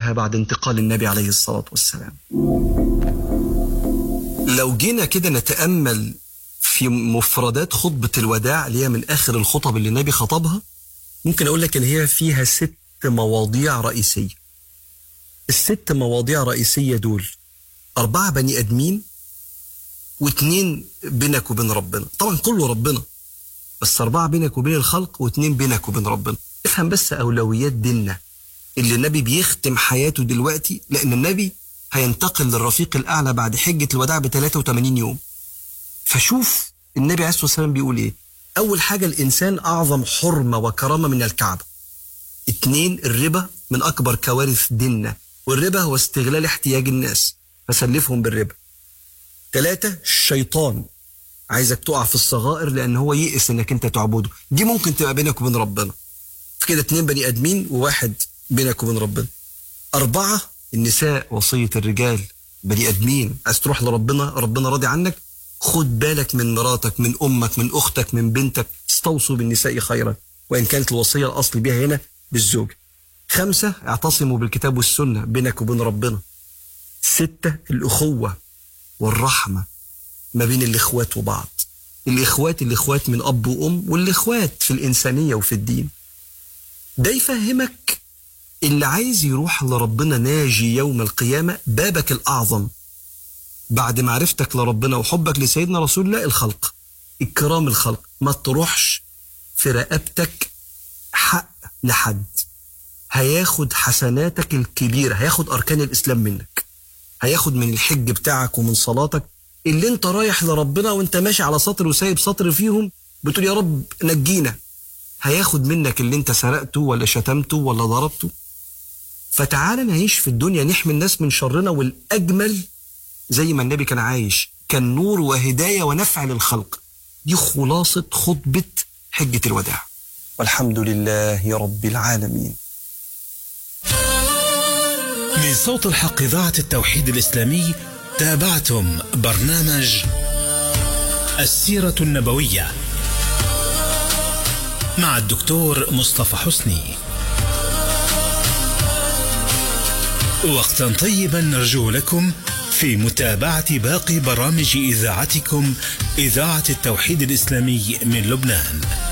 أخذها بعد انتقال النبي عليه الصلاة والسلام لو جينا كده نتأمل في مفردات خطبة الوداع اللي هي من آخر الخطب اللي النبي خطبها ممكن أقول لك إن هي فيها ست مواضيع رئيسية الست مواضيع رئيسية دول أربعة بني آدمين واتنين بينك وبين ربنا طبعا كله ربنا بس أربعة بينك وبين الخلق واتنين بينك وبين ربنا افهم بس أولويات ديننا اللي النبي بيختم حياته دلوقتي لأن النبي هينتقل للرفيق الأعلى بعد حجة الوداع ب 83 يوم فشوف النبي عليه الصلاة والسلام بيقول إيه أول حاجة الإنسان أعظم حرمة وكرامة من الكعبة اتنين الربا من أكبر كوارث ديننا والربا هو استغلال احتياج الناس فسلفهم بالربا ثلاثة الشيطان عايزك تقع في الصغائر لأن هو يئس إنك أنت تعبده دي ممكن تبقى بينك وبين ربنا كده اتنين بني آدمين وواحد بينك وبين ربنا أربعة النساء وصية الرجال بني آدمين عايز تروح لربنا ربنا راضي عنك خد بالك من مراتك من أمك من أختك من بنتك استوصوا بالنساء خيرا وإن كانت الوصية الأصل بها هنا بالزوج خمسة اعتصموا بالكتاب والسنة بينك وبين ربنا ستة الأخوة والرحمة ما بين الإخوات وبعض الإخوات الإخوات من أب وأم والإخوات في الإنسانية وفي الدين ده يفهمك اللي عايز يروح لربنا ناجي يوم القيامة بابك الأعظم بعد معرفتك لربنا وحبك لسيدنا رسول الله الخلق إكرام الخلق ما تروحش في رقبتك حق لحد هياخد حسناتك الكبيرة هياخد أركان الإسلام منك هياخد من الحج بتاعك ومن صلاتك اللي انت رايح لربنا وانت ماشي على سطر وسايب سطر فيهم بتقول يا رب نجينا هياخد منك اللي انت سرقته ولا شتمته ولا ضربته فتعالى نعيش في الدنيا نحمي الناس من شرنا والأجمل زي ما النبي كان عايش كان نور وهداية ونفع للخلق دي خلاصة خطبة حجة الوداع والحمد لله رب العالمين من صوت الحق إذاعة التوحيد الإسلامي تابعتم برنامج السيرة النبوية مع الدكتور مصطفى حسني وقتا طيبا نرجو لكم في متابعة باقي برامج إذاعتكم إذاعة التوحيد الإسلامي من لبنان